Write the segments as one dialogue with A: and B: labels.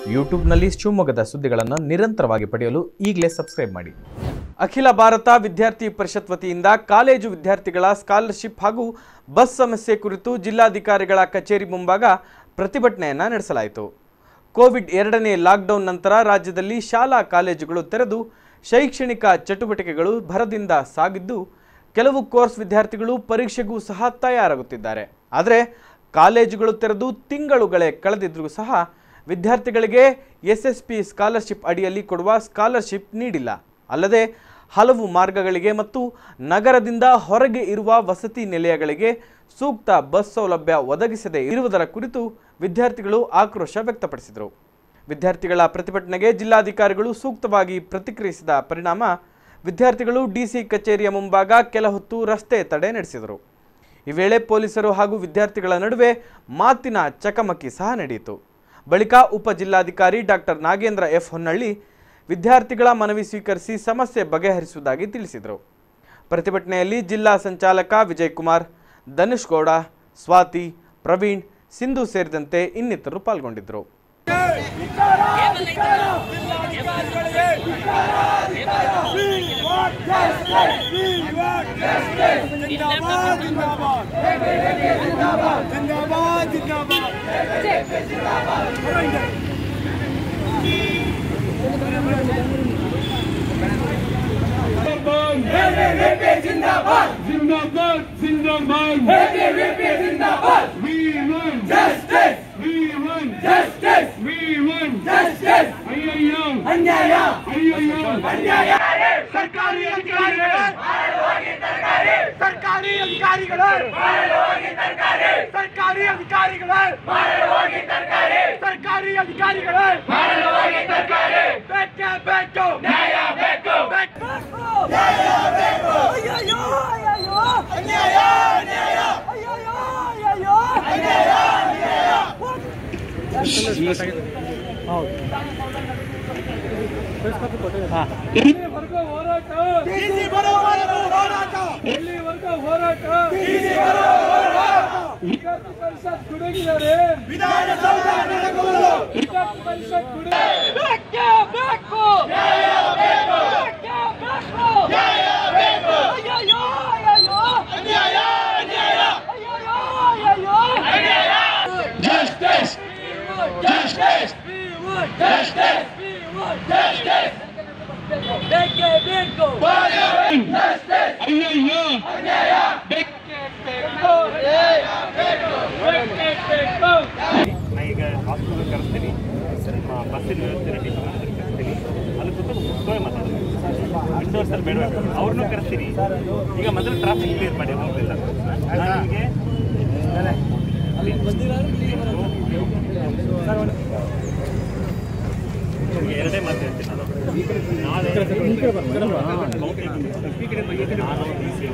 A: ಯೂಟ್ಯೂಬ್ನಲ್ಲಿ ಶಿವಮೊಗ್ಗದ ಸುದ್ದಿಗಳನ್ನು ನಿರಂತರವಾಗಿ ಪಡೆಯಲು ಈಗಲೇ ಸಬ್ಸ್ಕ್ರೈಬ್ ಮಾಡಿ ಅಖಿಲ ಭಾರತ ವಿದ್ಯಾರ್ಥಿ ಪರಿಷತ್ ವತಿಯಿಂದ ಕಾಲೇಜು ವಿದ್ಯಾರ್ಥಿಗಳ ಸ್ಕಾಲರ್ಶಿಪ್ ಹಾಗೂ ಬಸ್ ಸಮಸ್ಯೆ ಕುರಿತು ಜಿಲ್ಲಾಧಿಕಾರಿಗಳ ಕಚೇರಿ ಮುಂಭಾಗ ಪ್ರತಿಭಟನೆಯನ್ನು ನಡೆಸಲಾಯಿತು ಕೋವಿಡ್ ಎರಡನೇ ಲಾಕ್ಡೌನ್ ನಂತರ ರಾಜ್ಯದಲ್ಲಿ ಶಾಲಾ ಕಾಲೇಜುಗಳು ತೆರೆದು ಶೈಕ್ಷಣಿಕ ಚಟುವಟಿಕೆಗಳು ಭರದಿಂದ ಸಾಗಿದ್ದು ಕೆಲವು ಕೋರ್ಸ್ ವಿದ್ಯಾರ್ಥಿಗಳು ಪರೀಕ್ಷೆಗೂ ಸಹ ತಯಾರಾಗುತ್ತಿದ್ದಾರೆ ಆದರೆ ಕಾಲೇಜುಗಳು ತೆರೆದು ತಿಂಗಳುಗಳೇ ಕಳೆದಿದ್ರೂ ಸಹ ವಿದ್ಯಾರ್ಥಿಗಳಿಗೆ ಎಸ್ ಎಸ್ ಪಿ ಸ್ಕಾಲರ್ಶಿಪ್ ಅಡಿಯಲ್ಲಿ ಕೊಡುವ ಸ್ಕಾಲರ್ಶಿಪ್ ನೀಡಿಲ್ಲ ಅಲ್ಲದೆ ಹಲವು ಮಾರ್ಗಗಳಿಗೆ ಮತ್ತು ನಗರದಿಂದ ಹೊರಗೆ ಇರುವ ವಸತಿ ನಿಲಯಗಳಿಗೆ ಸೂಕ್ತ ಬಸ್ ಸೌಲಭ್ಯ ಒದಗಿಸದೇ ಇರುವುದರ ಕುರಿತು ವಿದ್ಯಾರ್ಥಿಗಳು ಆಕ್ರೋಶ ವ್ಯಕ್ತಪಡಿಸಿದರು ವಿದ್ಯಾರ್ಥಿಗಳ ಪ್ರತಿಭಟನೆಗೆ ಜಿಲ್ಲಾಧಿಕಾರಿಗಳು ಸೂಕ್ತವಾಗಿ ಪ್ರತಿಕ್ರಿಯಿಸಿದ ಪರಿಣಾಮ ವಿದ್ಯಾರ್ಥಿಗಳು ಡಿಸಿ ಕಚೇರಿಯ ಮುಂಭಾಗ ಕೆಲ ಹೊತ್ತು ರಸ್ತೆ ತಡೆ ನಡೆಸಿದರು ಈ ವೇಳೆ ಪೊಲೀಸರು ಹಾಗೂ ವಿದ್ಯಾರ್ಥಿಗಳ ನಡುವೆ ಮಾತಿನ ಚಕಮಕಿ ಸಹ ನಡೆಯಿತು ಬಳಿಕ ಉಪ ಜಿಲ್ಲಾಧಿಕಾರಿ ಡಾಕ್ಟರ್ ನಾಗೇಂದ್ರ ಎಫ್ ಹೊನ್ನಳ್ಳಿ ವಿದ್ಯಾರ್ಥಿಗಳ ಮನವಿ ಸ್ವೀಕರಿಸಿ ಸಮಸ್ಯೆ ಬಗೆಹರಿಸುವುದಾಗಿ ತಿಳಿಸಿದರು ಪ್ರತಿಭಟನೆಯಲ್ಲಿ ಜಿಲ್ಲಾ ಸಂಚಾಲಕ ವಿಜಯ್ ಕುಮಾರ್ ಧನುಷ್ ಗೌಡ ಸ್ವಾತಿ ಪ್ರವೀಣ್ ಸಿಂಧು ಸೇರಿದಂತೆ ಇನ್ನಿತರರು ಪಾಲ್ಗೊಂಡಿದ್ದರು
B: जिंदाबाद जिंदाबाद जिंदाबाद जिंदाबाद जिंदाबाद जिंदाबाद we want justice we want justice we want justice ಅಯ್ಯಯ್ಯೋ ಅನ್ಯಾಯ ಅಯ್ಯಯ್ಯೋ ಅನ್ಯಾಯ ಸರ್ಕಾರಿ ಅಧಿಕಾರಿಗಳು ಸರ್ಕಾರಿ ಅಧಿಕಾರಿಗಳು ಸರ್ಕಾರಿ ಅಧಿಕಾರಿಗಳು ಸರ್ಕಾರಿ ಅಧಿಕಾರಿಗಳು ಬೇಕೇ ಬೇಕು ನ್ಯಾಯ ಬೇಕು ಬೇಕು
C: ಅಯ್ಯಯ್ಯೋ ಅಯ್ಯಯ್ಯೋ ಅನ್ಯಾಯ ಅನ್ಯಾಯ ಅಯ್ಯಯ್ಯೋ ಅಯ್ಯಯ್ಯೋ ಅನ್ಯಾಯ ಅನ್ಯಾಯ
B: ಇಲ್ಲಿವರೆಗೂ ಹೋರಾಟ ಇಲ್ಲಿವರೆಗೂ ಹೋರಾಟ ವಿದ್ಯಾರ್ಥಿ ಪರಿಷತ್ ಗುಡುಗಿದ್ದಾರೆ ವಿದ್ಯಾರ್ಥಿ ಪರಿಷತ್ ಗುಡುಗಿ
C: ಬೇಕೇ ಬೇಕು ನ್ಯಾಯ ಬೇಕು ಬೇಕೇ ಬೇಕು ನ್ಯಾಯ ಬೇಕು ಅಯ್ಯಯ್ಯೋ ಅಯ್ಯಯ್ಯೋ ಅನ್ಯಾಯ ಅನ್ಯಾಯ ಅಯ್ಯಯ್ಯೋ ಅಯ್ಯಯ್ಯೋ ಅನ್ಯಾಯ
B: Justice!
C: justice we want justice we want justice ಬೇಕೇ ಬೇಕು
B: ಅಯ್ಯಯ್ಯೋ ಬೇಕೇ ಬೇಕು ಬೇಕೇ ಬೇಕು
D: ನಾ ಈಗ ಹಾಸ್ಪಿಟಲ್ ಕರೆಸ್ತೀನಿ ನಮ್ಮ ಬಸ್ಸಿನ ವ್ಯವಸ್ಥೆ ರೆಡಿ ಕರೆಸ್ತೀನಿ ಅಲ್ಲಿ ಕೂತು ಮುಖ್ಯವಾಗಿ ಮಾತಾಡೋದು ವಿಂಡೋರ್ಸಲ್ಲಿ ಬೇಡ ಅವ್ರನ್ನೂ ಕರೆಸ್ತೀನಿ ಈಗ ಮೊದಲು ಟ್ರಾಫಿಕ್ ಕ್ಲಿಯರ್ ಮಾಡಿ ಹೋಗಲಿಲ್ಲ ನಾನು ನಿಮಗೆ ನಿಮ್ಗೆ ಎರಡೇ ಮಾತು ಹೇಳ್ತೀನಿ ನಾನು ನಾಳೆ ನಾನು ಡಿ ಸಿ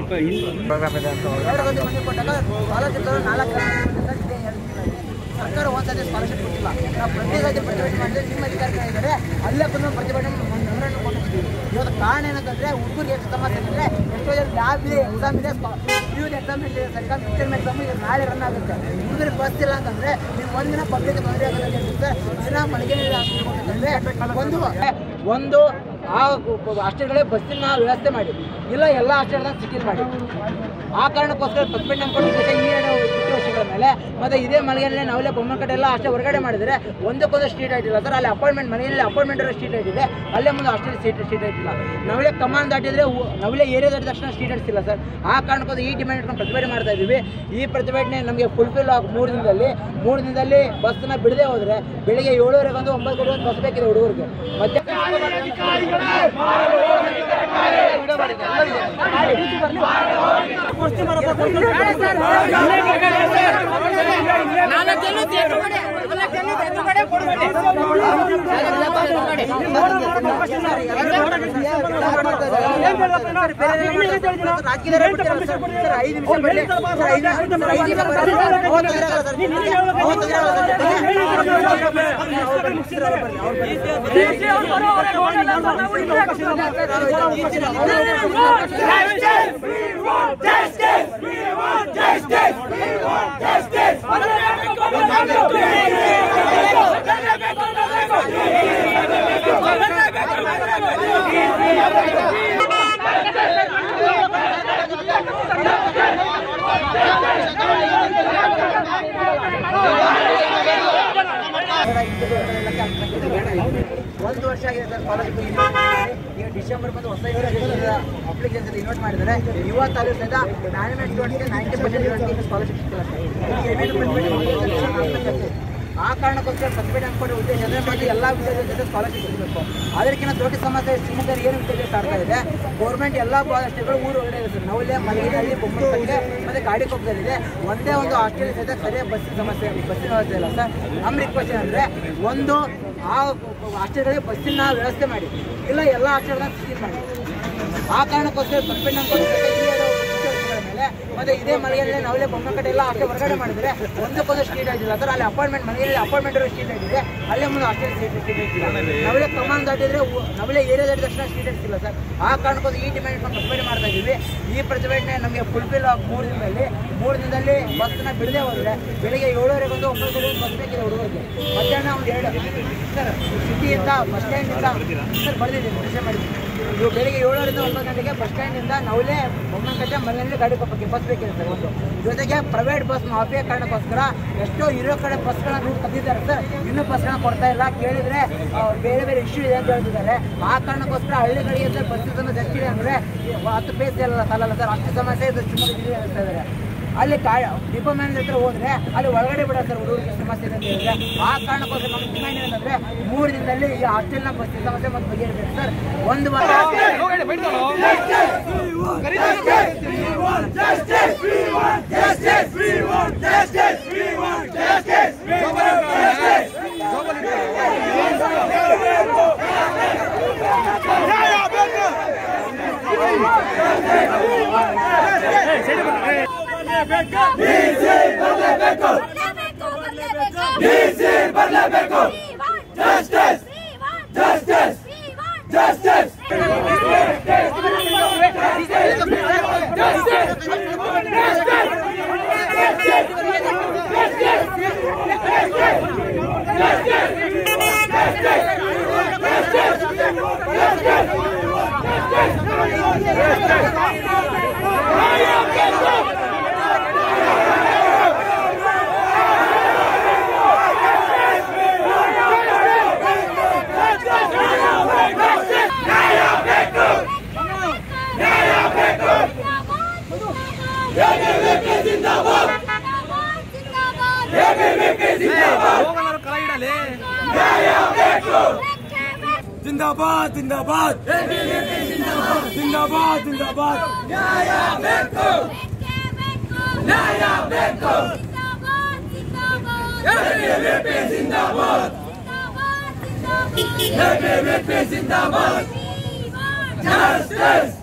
E: ಎರಡು ಗಂಟೆ ಮನೆ ಕೊಟ್ಟಾಗ ಸ್ಕಾಲರ್ಶಿಪ್ ನಾಲ್ಕು ಸರ್ಕಾರ ಒಂದ್ಸತಿ ಸ್ಕಾಲರ್ಶಿಪ್ ಕೊಟ್ಟಿಲ್ಲ ನಾವು ಪ್ರತಿ ಸತಿ ಪ್ರತಿಭಟನೆ ಮಾಡಿದ್ರೆ ನಿಮ್ಮ ಅಧಿಕಾರಿಗಳಿದ್ದಾರೆ ಅಲ್ಲೇ ಬಂದು ಪ್ರತಿಭಟನೆ ನಗರನ್ನು ಕೊಟ್ಟಿದ್ದೀವಿ ಇವತ್ತು ಕಾರಣ ಏನಂತಂದ್ರೆ ಹುಡುಗರಿಗೆ ಎಷ್ಟು ಸಮಸ್ಯೆ ಅಂದರೆ ಎಷ್ಟೋ ಜನ ಲ್ಯಾಬ್ ಇದೆ ಎಕ್ಸಾಮ್ ಇದೆ ಪಿ ಎಕ್ಸಾಮ್ ಇದೆ ಸರ್ಕಾರ ಮಿಡ್ಟರ್ಮ್ ಎಕ್ಸಾಮ್ ಈಗ ನಾಳೆ ರನ್ ಆಗುತ್ತೆ ಹುಡುಗರಿಗೆ ಬಸ್ ಇಲ್ಲ ಅಂತಂದ್ರೆ ನೀವು ಒಂದಿನ ಪಬ್ಲಿಕ್ ತೊಂದರೆ ಆಗುತ್ತೆ ಅಂತ ಹೇಳ್ಬಿಟ್ಟು ದಿನ ಮಳಿಗೆ ನೀರು ಹಾಕ್ಬೇಕಂತಂದ್ರೆ ಒಂದು ಒಂದು ಆ ಹಾಸ್ಟೆಲ್ಗಳೇ ಬಸ್ಸಿನ ವ್ಯವಸ್ಥೆ ಮಾಡಿ ಇಲ್ಲ ಎಲ್ಲ ಹಾಸ್ಟೆಲ್ದಾಗ ಸಿಟಿಲ್ ಮಾಡಿ ಆ ಕಾರಣಕ್ಕೋಸ್ಕರ ಪ್ರತಿಭಟನೆ ಕೊಟ್ಟಿದ್ದಕ್ಕೆ ಈ ಎರಡು ಇಷ್ಟು ವರ್ಷಗಳ ಮೇಲೆ ಮತ್ತೆ ಇದೇ ಮನೆಯಲ್ಲಿ ನಾವೆಲ್ಲ ಬೊಮ್ಮನಕಟ್ಟೆ ಎಲ್ಲ ಅಷ್ಟೇ ಹೊರಗಡೆ ಮಾಡಿದರೆ ಒಂದಕ್ಕೊಂದು ಸ್ಟ್ರೀಟ್ ಆಯ್ತಿಲ್ಲ ಸರ್ ಅಲ್ಲಿ ಅಪಾಯಿಂಟ್ಮೆಂಟ್ ಮನೆಯಲ್ಲಿ ಅಪಾಯಿಂಟ್ಮೆಂಟ್ ಇರೋ ಸ್ಟ್ರೀಟ್ ಆಯ್ತಿದೆ ಅಲ್ಲೇ ಮುಂದೆ ಹಾಸ್ಟೆಲ್ ಸ್ಟ್ರೀಟ್ ಸ್ಟ್ರೀಟ್ ಆಯ್ತಿಲ್ಲ ನಾವೆಲ್ಲ ಕಮಾನ್ ದಾಟಿದ್ರೆ ಊ- ನಾವೆಲ್ಲ ಏರಿಯಾ ದಾಟಿದ ತಕ್ಷಣ ಸ್ಟ್ರೀಟ್ ಆಡ್ತಿಲ್ಲ ಸರ್ ಆ ಕಾರಣಕ್ಕೋಸ್ಕರ ಈ ಡಿಮ್ಯಾಂಡ್ ಇಟ್ಕೊಂಡು ಪ್ರತಿಭಟನೆ ಮಾಡ್ತಾ ಇದ್ದೀವಿ ಈ ಪ್ರತಿಭಟನೆ ನಮಗೆ ಫುಲ್ಫಿಲ್ ಆಗಿ ಮೂರು ದಿನದಲ್ಲಿ ಮೂರು ದಿನದಲ್ಲಿ ಬಸ್ಸನ್ನ ಬಿಡದೆ ಹೋದರೆ ಬೆಳಿಗ್ಗೆ ಏಳುವರೆಗೆ ಒಂದು ಒಂಬತ್ತು ಗಂಟೆ ಒಂದು ಬಸ್ ಬೇಕಿದೆ ಹುಡುಗರಿಗೆ ಮತ್ತೆ
C: Justice!
E: ಸಾವಿರ ಇಂಟು ಎಲ್ಲ ಕ್ಯಾಲ್ಕುಲೇಟ್ ಒಂದು ವರ್ಷ ಆಗಿದೆ ಸರ್ ಸ್ಕಾಲರ್ಶಿಪ್ ಈಗ ಡಿಸೆಂಬರ್ ಬಂದು ಹೊಸ ಅಪ್ಲಿಕೇಶನ್ ಇನ್ವೈಟ್ ಮಾಡಿದ್ದಾರೆ ಇವತ್ತಾದ್ರೂ ಸಹಿತ ಮ್ಯಾನೇಜ್ಮೆಂಟ್ ಸ್ಟೂಡೆಂಟ್ಗೆ ನೈಂಟಿ ಪರ್ಸೆಂಟ್ ಸ್ಕಾಲರ್ಶಿಪ್ ಸಿಕ್ಕಿಲ್ಲ ಆ ಕಾರಣಕ್ಕೋಸ್ಕರ ಸಬ್ಸಿಡಿ ಅನ್ಕೊಂಡು ಉದ್ದೇಶ ಅಂದರೆ ಮತ್ತೆ ಎಲ್ಲ ವಿದ್ಯಾರ್ಥಿಗಳ ಸ್ಕಾಲರ್ಶಿಪ್ ಸಿಗಬೇಕು ಅದಕ್ಕಿಂತ ದೊಡ್ಡ ಸಮಸ್ಯೆ ಶಿವಮೊಗ್ಗದಲ್ಲಿ ಏನು ವಿದ್ಯಾಭ್ಯಾಸ ಆಗ್ತಾ ಇದೆ ಗೌರ್ಮೆಂಟ್ ಎಲ್ಲ ಬಹಳಷ್ಟುಗಳು ಊರು ಹೊರಗಡೆ ಇದೆ ಸರ್ ನಾವಿಲ್ಲೇ ಮಲಗಿನಲ್ಲಿ ಬೊಮ್ಮನಕಟ್ಟಿಗೆ ಮತ್ತು ಗಾಡಿ ಕೊಪ್ಪದಲ್ಲಿದೆ ಒಂದೇ ಒಂದು ಹಾಸ್ಟೆಲ್ ಸಹಿತ ಸರಿಯಾಗಿ ಬಸ್ಸಿನ ಸಮಸ್ಯೆ ಬಸ್ಸಿನ ವ್ಯವಸ್ಥೆ ಇಲ್ಲ ಸರ್ ನಮ್ಮ ರಿಕ್ವೆಸ್ಟ್ ಏನಂದರೆ ಒಂದು ಆ ಹಾಸ್ಟೆಲ್ಗಳಿಗೆ ಬಸ್ಸಿನ ವ್ಯವಸ್ಥೆ ಮಾಡಿ ಇಲ್ಲ ಎಲ್ಲ ಹಾಸ್ಟೆಲ್ಗಳನ್ನ ಸೀಲ್ ಮಾಡಿ ಆ ಕಾರಣಕ್ಕೋಸ್ಕರ ಸಸ್ಪೆಂಡ್ ಅನ್ಕೊಂಡು ಮೇಲೆ ಮತ್ತೆ ಇದೇ ಮನೆಯಲ್ಲಿ ನಾವೇ ಬೊಮ್ಮ ಕಡೆ ಎಲ್ಲ ಅಷ್ಟೇ ಹೊರಗಡೆ ಮಾಡಿದ್ರೆ ಒಂದಕ್ಕೊಂದು ಸ್ಟ್ರೀಟ್ ಆಗಿಲ್ಲ ಸರ್ ಅಲ್ಲಿ ಅಪಾಯಿಂಟ್ಮೆಂಟ್ ಮನೆಯಲ್ಲಿ ಅಪಾಯಿಂಟ್ಮೆಂಟ್ ಇರೋ ಸ್ಟ್ರೀಟ್ ಆಗಿದೆ ಅಲ್ಲೇ ಮುಂದೆ ಅಷ್ಟೇ ಸ್ಟ್ರೀಟ್ ಸ್ಟ್ರೀಟ್ ಆಗಿಲ್ಲ ನಾವೇ ಕಮಾನ್ ದಾಟಿದ್ರೆ ಊ- ನಾವೇ ಏರಿಯಾ ದಾಟಿದ ತಕ್ಷಣ ಸ್ಟ್ರೀಟ್ ಆಗಿಲ್ಲ ಸರ್ ಆ ಕಾರಣಕ್ಕೋಸ್ಕರ ಈ ಡಿಮ್ಯಾಂಡ್ ನಾವು ಪ್ರತಿಭಟನೆ ಮಾಡ್ತಾ ಇದ್ದೀವಿ ಈ ಪ್ರತಿಭಟನೆ ನಮಗೆ ಫುಲ್ಫಿಲ್ ಆಗಿ ಮೂರು ದಿನದಲ್ಲಿ ಮೂರು ದಿನದಲ್ಲಿ ಬಸ್ನ ಬಿಡದೆ ಹೋದ್ರೆ ಬೆಳಿಗ್ಗೆ ಏಳುವರೆಗೆ ಒಂದು ಒಂಬತ್ತು ಬಸ್ ಬೇಕಿದೆ ಹುಡುಗರಿಗೆ ಮಧ್ಯಾಹ್ನ ಒಂದು ಎರಡು ಸರ್ ಸಿಟಿಯಿಂದ ಬಸ್ ಸ್ಟ್ಯಾಂಡಿಂದ ಸರ್ ಬರ್ದಿದ್ದೀನಿ ಮೆಸೇಜ್ ಮಾಡಿದ್ದೀನಿ ಇವು ಬೆಳಿಗ್ಗೆ ಏಳರಿಂದ ಒಂಬತ್ತು ಗಂಟೆಗೆ ಬಸ್ ಸ್ಟ್ಯಾಂಡಿಂದ ನಾವಲ್ಲೇ ಬೊಮ್ಮನಕಟ್ಟೆ ಮನೆಯಲ್ಲಿ ಗಾಡಿ ಕೊಪ್ಪಕ್ಕೆ ಬಸ್ ಬೇಕಿದೆ ಸರ್ ಒಂದು ಜೊತೆಗೆ ಪ್ರೈವೇಟ್ ಬಸ್ ಮಾಫಿಯಾ ಕಾರಣಕ್ಕೋಸ್ಕರ ಎಷ್ಟೋ ಇರೋ ಕಡೆ ಬಸ್ಗಳನ್ನ ದುಡ್ಡು ಕದ್ದಿದ್ದಾರೆ ಸರ್ ಇನ್ನೂ ಬಸ್ಗಳನ್ನ ಕೊಡ್ತಾ ಇಲ್ಲ ಕೇಳಿದ್ರೆ ಆ, ಬೇರೆ ಬೇರೆ ಇಶ್ಯೂ ಇದೆ ಅಂತ ಹೇಳ್ತಿದ್ದಾರೆ ಆ ಕಾರಣಕ್ಕೋಸ್ಕರ ಹಳ್ಳಿಗಳಿಗೆ ಸರ್ ಬಸ್ಸಿನ ಸಮಸ್ಯೆ ಎಷ್ಟಿದೆ ಅಂದರೆ ಹತ್ತು ಪೇಸ್ ಎಲ್ಲ ಸಾಲಲ್ಲ ಸರ್ ಅಷ್ಟು ಸಮಸ್ಯೆ ಇದು ಶಿವಮೊಗ್ಗ ಜಿಲ್ಲೆ ಹೇಳ್ತಾ ಇದ್ದಾರೆ ಅಲ್ಲಿ ಕಾ ಡಿಪೋ ಮ್ಯಾನೇಜ್ ಹತ್ರ ಹೋದ್ರೆ ಅಲ್ಲಿ ಒಳಗಡೆ ಬಿಡ ಸರ್ ಹುಡುಗರಿಗೆ ಸಮಸ್ಯೆ ಇದೆ ಅಂತ ಹೇಳಿದ್ರೆ ಆ ಕಾರಣಕ್ಕೋಸ್ಕರ ನಮ್ಮ ಡಿಮ್ಯಾಂಡ್ ಏನಂದ್ರೆ ಮೂರು ದಿನದಲ್ಲಿ ಈ ಹಾಸ್ಟೆಲ್ನ ಬಸ್ಸಿನ ಸಮಸ್ಯೆ ಮತ್ತು ಬಗೆಹರಿಬೇಕು ಸರ್ ಒಂದು ವಾರ
F: ಬರಲೇಬೇಕು ಜಸ್ಟಿಸ್ ಜಸ್ಟಿಸ್ ಜಸ್ಟಿಸ್
B: ಜಿಂದಾಬಾದ್ ಜಿಂದಾಬಾದ್ ಜಿಂದಾಬಾದ್ ಜಿಂದಾಬಾದ್
F: ನ್ಯಾಯ ಬೇಕು ನ್ಯಾಯ ಬೇಕು ಜಿಂದಾಬಾದ್ ಜಿಂದಾಬಾದ್ ಜಿಂದಾಬಾದ್ ಜಸ್ಟಿಸ್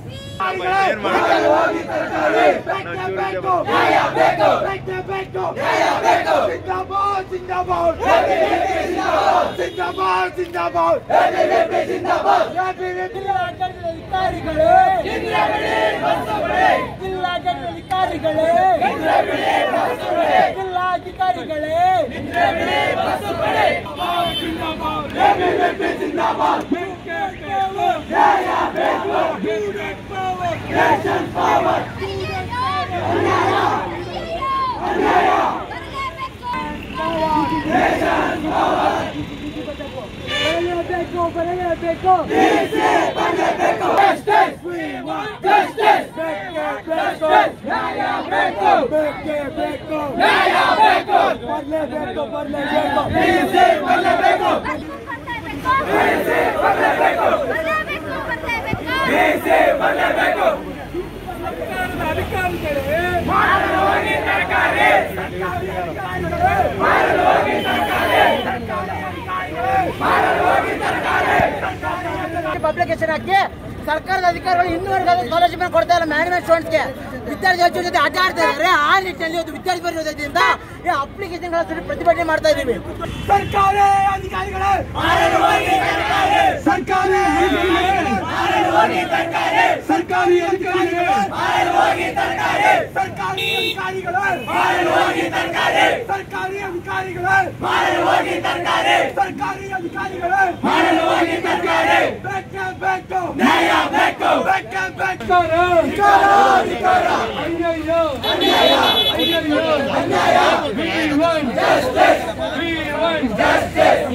E: ಪಬ್ಲಿಕೇಶನ್ ಹಾಕಿ ಸರ್ಕಾರದ ಅಧಿಕಾರಿಗಳು ಇನ್ನೂವರೆಗೆ ಸ್ಕಾಲರ್ಶಿಪ್ ಕೊಡ್ತಾ ಇಲ್ಲ ಮ್ಯಾನೇಜ್ಮೆಂಟ್ ಸ್ಟೂಡೆಂಟ್ಸ್ಗೆ ವಿದ್ಯಾರ್ಥಿ ಜೊತೆ ಆಟ ಆಡ್ತಾ ಇದ್ದಾರೆ ಆ ನಿಟ್ಟಿನಲ್ಲಿ ಒಂದು ವಿದ್ಯಾರ್ಥಿ ವಿರೋಧದಿಂದ ಈ ಅಪ್ಲಿಕೇಶನ್ಗಳ ಸರಿ ಪ್ರತಿಭಟನೆ ಮಾಡ್ತಾ ಇದ್ದೀವಿ
B: ಸರ್ಕಾರಿ ಅಧಿಕಾರಿಗಳೇ ಸರ್ಕಾರಿ ಸರ್ಕಾರಿ ಅಧಿಕಾರಿಗಳೇ ಸರ್ಕಾರಿ ಅಧಿಕಾರಿಗಳೇ ಸರ್ಕಾರಿ ಅಧಿಕಾರಿಗಳೇ ಸರ್ಕಾರಿ ಅಧಿಕಾರಿಗಳೇ ಬೇಕೇ ಬೇಕು ನ್ಯಾಯ ಬೇಕು ಬೇಕೇ ಬೇಕು ಅಧಿಕಾರ ಅಯ್ಯಯ್ಯೋ ಅಯ್ಯಯ್ಯೋ ಅನ್ಯಾಯ We want justice. We want justice.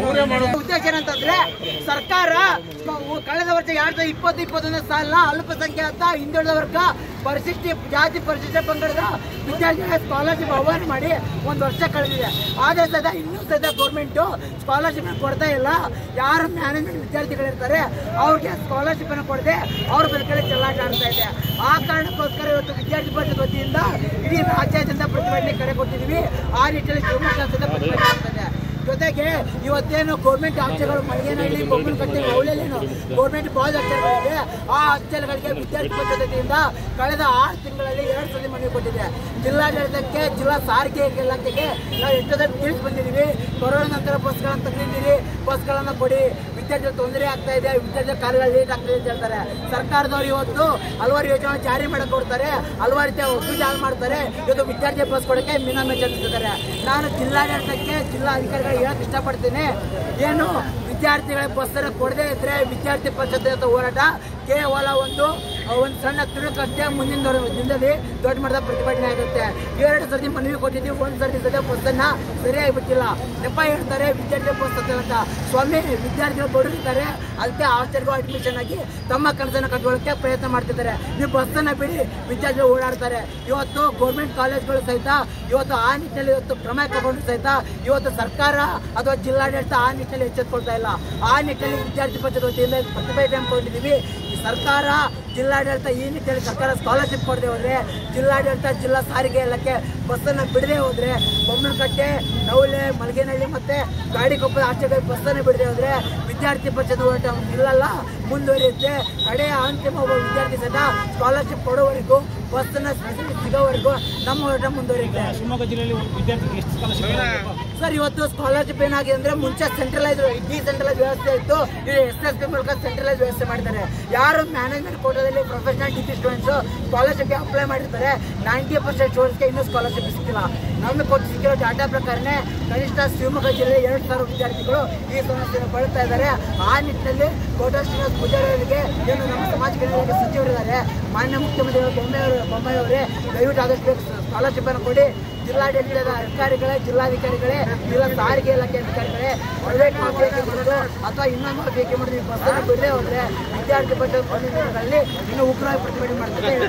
E: ಉದ್ದೇಶ ಏನಂತಂದ್ರೆ ಸರ್ಕಾರ ಕ- ಕಳೆದ ವರ್ಷ ಎರಡ್ ಸಾವಿರದ ಇಪ್ಪತ್ತು ಇಪ್ಪತ್ತೊಂದನೇ ಸಾಲ ಅಲ್ಪಸಂಖ್ಯಾತ ಹಿಂದುಳಿದ ವರ್ಗ ಪರಿಶಿಷ್ಟ ಜಾತಿ ಪರಿಶಿಷ್ಟ ಪಂಗಡದ ವಿದ್ಯಾರ್ಥಿಗಳ ಸ್ಕಾಲರ್ಶಿಪ್ ಆಹ್ವಾನ ಮಾಡಿ ಒಂದು ವರ್ಷ ಕಳೆದಿದೆ ಆದ್ರೆ ಸದಾ ಇನ್ನೂ ಸದಾ ಗೌರ್ಮೆಂಟ್ ಸ್ಕಾಲರ್ಶಿಪ್ ಕೊಡ್ತಾ ಇಲ್ಲ ಯಾರು ಮ್ಯಾನೇಜ್ಮೆಂಟ್ ವಿದ್ಯಾರ್ಥಿಗಳಿರ್ತಾರೆ ಅವ್ರಿಗೆ ಸ್ಕಾಲರ್ಶಿಪ್ ಅನ್ನು ಕೊಡದೆ ಅವ್ರ ಬದುಕಲ್ಲಿ ಚೆಲ್ಲಾಟ ಆಡ್ತಾ ಇದೆ ಆ ಕಾರಣಕ್ಕೋಸ್ಕರ ಇವತ್ತು ವಿದ್ಯಾರ್ಥಿ ಪರಿಷತ್ ವತಿಯಿಂದ ಇಡೀ ರಾಜ್ಯಾದ್ಯಂತ ಪ್ರತಿಭಟನೆ ಕರೆ ಕೊಟ್ಟಿದ್ದೀವಿ ಆ ನಿಟ್ಟಿನಲ್ಲಿ ಶಿವಮೊಗ್ಗ ಸದಾ ಪ್ರತಿಭಟನೆ ಆಗ್ತದೆ ಜೊತೆಗೆ ಇವತ್ತೇನು ಗೌರ್ಮೆಂಟ್ ಆಸ್ಟೆಲ್ಗಳು ಮಳಿಗೆನಹಳ್ಳಿ ಬೊಮ್ಮನಕಟ್ಟೆ ಮೌಲ್ಯಲೇನು ಗೌರ್ಮೆಂಟ್ ಬಾಯ್ಸ್ ಹಾಸ್ಟೆಲ್ಗಳಿದೆ ಆ ಹಾಸ್ಟೆಲ್ಗಳಿಗೆ ವಿದ್ಯಾರ್ಥಿ ಪದ್ಧತಿಯಿಂದ ಕಳೆದ ಆರು ತಿಂಗಳಲ್ಲಿ ಎರಡು ಸಲ ಮನವಿ ಕೊಟ್ಟಿದೆ ಜಿಲ್ಲಾಡಳಿತಕ್ಕೆ ಜಿಲ್ಲಾ ಸಾರಿಗೆ ಇಲಾಖೆಗೆ ನಾವು ಎಷ್ಟೊತ್ತ ತಿಳಿಸಿ ಬಂದಿದ್ದೀವಿ ಕೊರೋನಾ ನಂತರ ಬಸ್ಗಳನ್ನು ತೆಗೆದಿದ್ದೀರಿ ಬಸ್ಗಳನ್ನು ಕೊಡಿ ವಿದ್ಯಾರ್ಥಿಗಳು ತೊಂದರೆ ಆಗ್ತಾ ಇದೆ ವಿದ್ಯಾರ್ಥಿಗಳ ಕಾರ್ಯಗಳು ಲೇಟ್ ಆಗ್ತದೆ ಅಂತ ಹೇಳ್ತಾರೆ ಸರ್ಕಾರದವರು ಇವತ್ತು ಹಲವಾರು ಯೋಜನೆ ಜಾರಿ ಮಾಡಕ್ ಕೊಡ್ತಾರೆ ಹಲವಾರು ರೀತಿಯ ಒತ್ತು ಜಾರಿ ಮಾಡ್ತಾರೆ ಇವತ್ತು ವಿದ್ಯಾರ್ಥಿ ಬಸ್ ಕೊಡಕ್ಕೆ ಮೀನಾಮೆ ಚರ್ಚಿಸಿದ್ದಾರೆ ನಾನು ಜಿಲ್ಲಾಡಳಿತಕ್ಕೆ ಜಿಲ್ಲಾ ಅಧಿಕಾರಿಗಳಿಗೆ ಹೇಳಕ್ ಇಷ್ಟಪಡ್ತೀನಿ ಏನು ವಿದ್ಯಾರ್ಥಿಗಳ ಬಸ್ ಅನ್ನು ಕೊಡದೇ ಇದ್ರೆ ವಿದ್ಯಾರ್ಥಿ ಪರಿಷತ್ ಜೊತೆ ಹೋರಾಟ ಕೇವಲ ಒಂದು ಒಂದು ಸಣ್ಣ ತುಣುಕಷ್ಟೇ ಮುಂದಿನ ದೊಡ್ಡ- ದಿನದಲ್ಲಿ ದೊಡ್ಡ ಮಟ್ಟದ ಪ್ರತಿಭಟನೆ ಆಗುತ್ತೆ ಎರಡು ಸರ್ತಿ ಮನವಿ ಕೊಟ್ಟಿದ್ದೀವಿ ಒಂದು ಸರ್ತಿ ಸದ್ಯ ಬಸ್ಸನ್ನ ಸರಿಯಾಗಿ ಬಿಟ್ಟಿಲ್ಲ ನೆಪ ಹೇಳ್ತಾರೆ ವಿದ್ಯಾರ್ಥಿ ಬಸ್ ಅಂತ ಅಂತ ಸ್ವಾಮಿ ವಿದ್ಯಾರ್ಥಿಗಳು ಬಡವರಿದ್ದಾರೆ ಅದಕ್ಕೆ ಹಾಸ್ಟೆಲ್ಗೂ ಅಡ್ಮಿಷನ್ ಆಗಿ ತಮ್ಮ ಕನಸನ್ನು ಕಟ್ಕೊಳ್ಳೋಕೆ ಪ್ರಯತ್ನ ಮಾಡ್ತಿದ್ದಾರೆ ನೀವು ಬಸ್ಸನ್ನ ಬಿಡಿ ವಿದ್ಯಾರ್ಥಿಗಳು ಓಡಾಡ್ತಾರೆ ಇವತ್ತು ಗೌರ್ಮೆಂಟ್ ಕಾಲೇಜ್ಗಳು ಸಹಿತ ಇವತ್ತು ಆ ನಿಟ್ಟಿನಲ್ಲಿ ಇವತ್ತು ಕ್ರಮ ತಗೊಂಡು ಸಹಿತ ಇವತ್ತು ಸರ್ಕಾರ ಅಥವಾ ಜಿಲ್ಲಾಡಳಿತ ಆ ನಿಟ್ಟಿನಲ್ಲಿ ಎಚ್ಚೆತ್ಕೊಳ್ತಾ ಇಲ್ಲ ಆ ನಿಟ್ಟಿನಲ್ಲಿ ವಿದ್ಯಾರ್ಥಿ ಪರಿಷತ್ ವತಿಯಿಂದ ಪ್ರತಿಭಟನೆ ಹಮ್ಮಿಕೊಂಡಿದ್ದೀವಿ ಈ ಸರ್ಕಾರ ಜಿಲ್ಲಾಡಳಿತ ಈ ನಿಟ್ಟಿನಲ್ಲಿ ಸರ್ಕಾರ ಸ್ಕಾಲರ್ಶಿಪ್ ಕೊಡದೆ ಹೋದ್ರೆ ಜಿಲ್ಲಾಡಳಿತ ಜಿಲ್ಲಾ ಸಾರಿಗೆ ಇಲಾಖೆ ಬಸ್ಸನ್ನು ಬಿಡದೆ ಹೋದ್ರೆ ಬೊಮ್ಮನಕಟ್ಟೆ ನವಲೆ ಮಲ್ಗೇನಹಳ್ಳಿ ಮತ್ತೆ ಗಾಡಿಕೊಪ್ಪದ ಆಚೆಗೆ ಬಸ್ಸನ್ನು ಬಿಡದೆ ಹೋದ್ರೆ ವಿದ್ಯಾರ್ಥಿ ಪರಿಷತ್ ಹೋರಾಟ ನಿಲ್ಲಲ್ಲ ಮುಂದುವರಿಯುತ್ತೆ ಕಡೆಯ ಅಂತಿಮ ಒಬ್ಬ ವಿದ್ಯಾರ್ಥಿ ಸಹಿತ ಸ್ಕಾಲರ್ಶಿಪ್ ಕೊಡೋವರೆಗೂ ಬಸ್ಸನ್ನ ಫೆಸಿಲಿಟಿ ಸಿಗೋವರೆಗೂ ನಮ್ಮ ಹೋರಾಟ ಮುಂದುವರಿಯುತ್ತೆ
D: ಶಿವಮೊಗ್ಗ ಜಿಲ್ಲೆಯಲ್ಲಿ ವಿದ್ಯಾರ್ಥಿಗೆ ಎಷ್ಟು ಸ್ಕಾಲರ್ಶಿಪ್
E: ಸರ್ ಇವತ್ತು ಸ್ಕಾಲರ್ಶಿಪ್ ಏನಾಗಿದೆ ಅಂದ್ರೆ ಮುಂಚೆ ಸೆಂಟ್ರಲೈಸ್ ಡಿಸೆಂಟ್ರಲೈಸ್ ವ್ಯವಸ್ಥೆ ಇತ್ತು ಇದು ಎಸ್ ಎಸ್ ಪಿ ಮೂಲಕ ಸೆಂಟ್ರಲೈಸ್ ವ್ಯವಸ್ಥೆ ಮಾಡಿದ್ದಾರೆ ಯಾರು ಮ್ಯಾನೇಜ್ಮೆಂಟ್ ಕೋಟಾದಲ್ಲಿ ಪ್ರೊಫೆಷನಲ್ ಡಿಗ್ರಿ ಸ್ಟೂಡೆಂಟ್ಸ್ ಸ್ಕಾಲರ್ಶಿಪ್ಗೆ ಅಪ್ಲೈ ಮಾಡಿರ್ತಾರೆ ನೈಂಟಿ ಪರ್ಸೆಂಟ್ ಸ್ಟೂಡೆಂಟ್ಸ್ಗೆ ಇನ್ನೂ ಸ್ಕಾಲರ್ಶಿಪ್ ಸಿಕ್ಕಿಲ್ಲ ನಮಗೆ ಕೊಟ್ಟು ಸಿಕ್ಕಿರೋ ಡಾಟಾ ಪ್ರಕಾರನೇ ಕನಿಷ್ಠ ಶಿವಮೊಗ್ಗ ಜಿಲ್ಲೆ ಎರಡು ಸಾವಿರ ವಿದ್ಯಾರ್ಥಿಗಳು ಈ ಸಮಸ್ಯೆಯನ್ನು ಬಳಸ್ತಾ ಇದ್ದಾರೆ ಆ ನಿಟ್ಟಿನಲ್ಲಿ ಕೋಟಾ ಶ್ರೀನಿವಾಸ ಪೂಜಾರಿ ಅವರಿಗೆ ಏನು ನಮ್ಮ ಸಮಾಜ ಕಲ್ಯಾಣ ಸಚಿವರಿದ್ದಾರೆ ಮಾನ್ಯ ಮುಖ್ಯಮಂತ್ರಿ ಬೊಮ್ಮೆಯವರು ಬೊಮ್ಮೆಯವರೇ ದಯವಿಟ್ಟು ಆದಷ್ಟು ಬೇಗ ಸ್ಕಾಲರ್ಶಿಪ್ ಅನ್ನು ಕೊಡಿ ಜಿಲ್ಲಾಡಳಿತದ ಅಧಿಕಾರಿಗಳೇ ಜಿಲ್ಲಾಧಿಕಾರಿಗಳೇ ಜಿಲ್ಲಾ ಸಾರಿಗೆ ಇಲಾಖೆ ಅಧಿಕಾರಿಗಳೇ ಪ್ರೈವೇಟ್ ಬೇಕೆ ಮಾಡೋದು ಅಥವಾ ಇನ್ನೊಂದು ಬೇಕೆ ಮಾಡೋದು ಈ ಬಸ್ಸನ್ನು ಬಿಡದೆ ಹೋದ್ರೆ ವಿದ್ಯಾರ್ಥಿ ಪರಿಷತ್ ಮುಂದಿನ ದಿನಗಳಲ್ಲಿ ಇನ್ನೂ ಉಗ್ರವಾಗಿ ಪ್ರತಿಭಟನೆ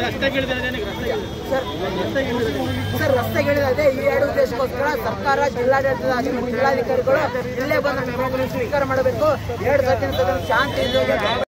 E: ಮಾಡ್ತಾರೆ ಸರ್ ಸರ್ ರಸ್ತೆಗಳಿದೆ ಈ ಎರಡು ಉದ್ದೇಶಕ್ಕೋಸ್ಕರ ಸರ್ಕಾರ ಜಿಲ್ಲಾಡಳಿತದ ಅಧಿ- ಜಿಲ್ಲಾಧಿಕಾರಿಗಳು ಇಲ್ಲೇ ಬಂದು ನಮ್ಮ ಸ್ವೀಕಾರ ಮಾಡಬೇಕು ಎರಡು ಸಚಿವ ಶಾಂತಿ